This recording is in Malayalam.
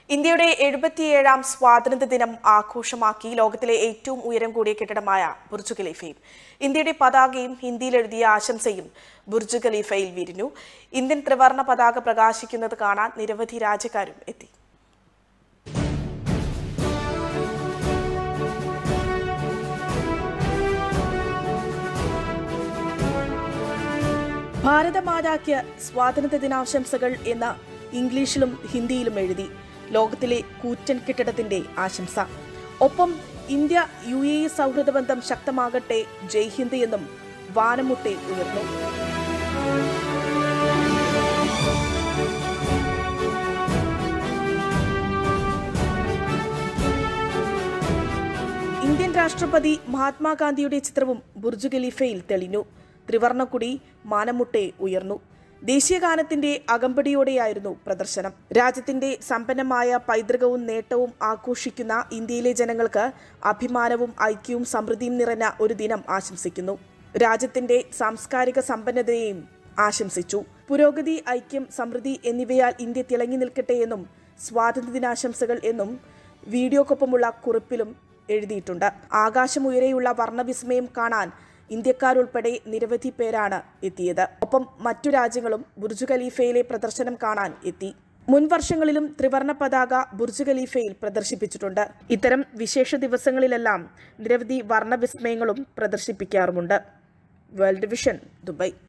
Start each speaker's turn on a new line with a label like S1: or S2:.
S1: ഇന്ത്യയുടെ എഴുപത്തിയേഴാം സ്വാതന്ത്ര്യ ദിനം ആഘോഷമാക്കി ലോകത്തിലെ ഏറ്റവും ഉയരം കൂടിയ കെട്ടിടമായ ബുർജ് ഖലീഫയും ഇന്ത്യയുടെ പതാകയും ഹിന്ദിയിൽ എഴുതിയ ആശംസയും ബുർജ് ഖലീഫയിൽ വിരിഞ്ഞു ഇന്ത്യൻ ത്രിവർണ പതാക പ്രകാശിക്കുന്നത് കാണാൻ നിരവധി രാജ്യക്കാരും എത്തി ഭാരതമാതാക്ക് സ്വാതന്ത്ര്യ ദിനാശംസകൾ എന്ന ഇംഗ്ലീഷിലും ഹിന്ദിയിലും എഴുതി ലോകത്തിലെ കൂറ്റൻ കെട്ടിടത്തിന്റെ ആശംസ ഒപ്പം ഇന്ത്യ യു എ ഇ സൗഹൃദ ബന്ധം ശക്തമാകട്ടെ ജയ് ഹിന്ദ് എന്നും വാനമുട്ടെ ഉയർന്നു ഇന്ത്യൻ രാഷ്ട്രപതി മഹാത്മാഗാന്ധിയുടെ ചിത്രവും ബുർജ് ഖലീഫയിൽ തെളിഞ്ഞു ത്രിവർണക്കുടി മാനമുട്ടെ ഉയർന്നു ദേശീയഗാനത്തിന്റെ അകമ്പടിയോടെയായിരുന്നു പ്രദർശനം രാജ്യത്തിന്റെ സമ്പന്നമായ പൈതൃകവും നേട്ടവും ആഘോഷിക്കുന്ന ഇന്ത്യയിലെ ജനങ്ങൾക്ക് അഭിമാനവും ഐക്യവും സമൃദ്ധിയും നിറഞ്ഞ ഒരു ദിനം ആശംസിക്കുന്നു രാജ്യത്തിന്റെ സാംസ്കാരിക സമ്പന്നതയെയും ആശംസിച്ചു പുരോഗതി ഐക്യം സമൃദ്ധി എന്നിവയാൽ ഇന്ത്യ തിളങ്ങി നിൽക്കട്ടെ എന്നും സ്വാതന്ത്ര്യദിനാശംസകൾ എന്നും വീഡിയോക്കൊപ്പമുള്ള കുറിപ്പിലും എഴുതിയിട്ടുണ്ട് ആകാശമുയരെയുള്ള വർണ്ണവിസ്മയം കാണാൻ ഇന്ത്യക്കാരുൾപ്പെടെ നിരവധി പേരാണ് എത്തിയത് ഒപ്പം മറ്റു രാജ്യങ്ങളും ബുർജ് ഖലീഫയിലെ പ്രദർശനം കാണാൻ എത്തി മുൻ വർഷങ്ങളിലും ത്രിവർണ പതാക ബുർജ് ഖലീഫയിൽ പ്രദർശിപ്പിച്ചിട്ടുണ്ട് ഇത്തരം വിശേഷ ദിവസങ്ങളിലെല്ലാം നിരവധി വർണ്ണവിസ്മയങ്ങളും പ്രദർശിപ്പിക്കാറുമുണ്ട് വേൾഡ് വിഷൻ ദുബായ്